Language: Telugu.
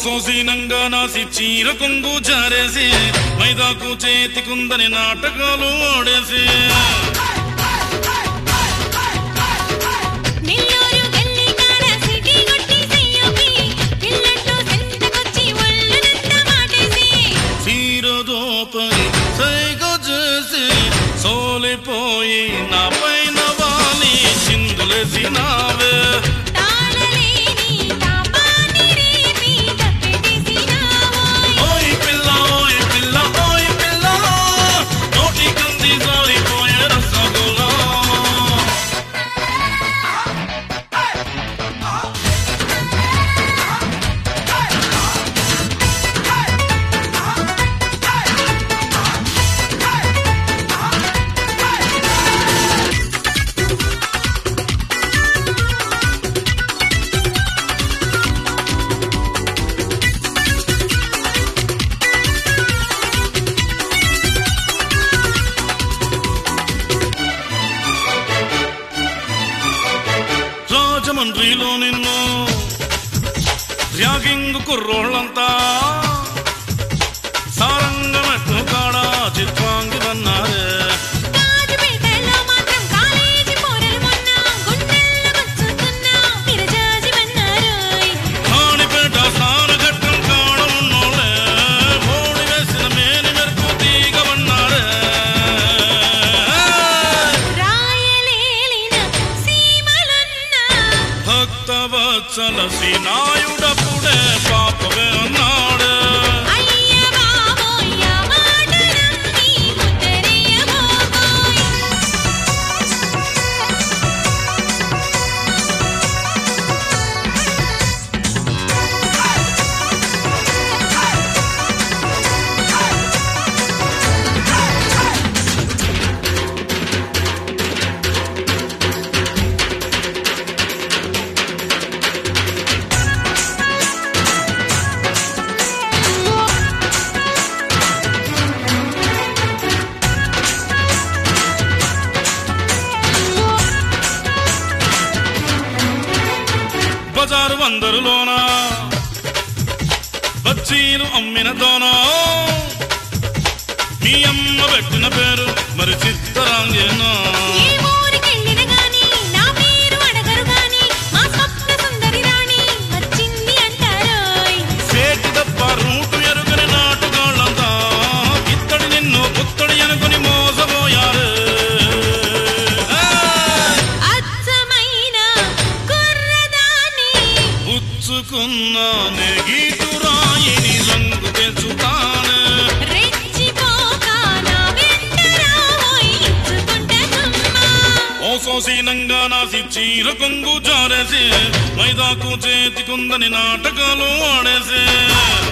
సోసీనంగా నాసి చీర కొంగు జారేసి మైదాకు చేతికుందని నాటకాలు ఆడేసి నెల్లూరు గల్లీ కాడ సిటీ కొట్టి చెయ్యొప్పి పిల్లంటూ సెంతకొచ్చి ఒళ్ళునంత మాటేసి చీర దోపని సైగ చేసి సోలిపోయి నా పైన వాలి చిందులేసి నావే తాళలేని తాపాన్ని రేపి తప్పెటేసినావోయ్ ఓయ్ పిల్ల ఓయ్ పిల్ల ఓయ్ పిల్ల నోటి కంది జారిపోయే రసగుల్లా రాజమండ్రిలో నిన్ను ర్యాగింగ్ కుర్రోళ్ళంతా సారంగమెట్టు కాడ చిత్వాంగి వన్నారే గాజుపేటలో మాత్రం కాలేజీ పోరలు మొన్న గుండెల్లో గుచ్చుతున్నా విరజాజిమన్నారోయ్ కాణిపేట స్నానఘట్టం కాడ ఉన్నోళ్ళే మోడి వేసిన మేని మెరుపు తీగవన్నారే రాయలేలిన సీమలున్న భక్తవత్సల శ్రీనాయుడప్పుడే పాపమే అన్నాడే అయ్య బాబోయ్ ఆ మాట నమ్మి ముద్దరేయబోబోయ్ బజారు వందరులోన బచ్చీలు అమ్మిన దోనో మీ అమ్మ పెట్టిన పేరు మరి చిత్తరాంగేనో ఏ ఊరికెళ్ళిన గాని నా పేరు అడగరు గాని మా స్వప్న సుందరి రాణి వచ్చింది అంటారోయ్ సేటి తప్ప రూటు ఎరుగని నాటుగాళ్ళంతా ఇత్తడి నిన్ను పుత్తడి అనుకుని మోసపోయారు అచ్చమైన కుర్రదాన్ని ఉచ్చుకున్న నెగీటు రాయిని రంగు పెంచుతాను రెచ్చిపోక నా వెంట రావోయ్ ఇచ్చుకుంటే గుమ్మ ఓ సోసీనంగా నాసి చీర కొంగు జారేసి మైదాకు చేతికుందని నాటకాలు ఆడేసి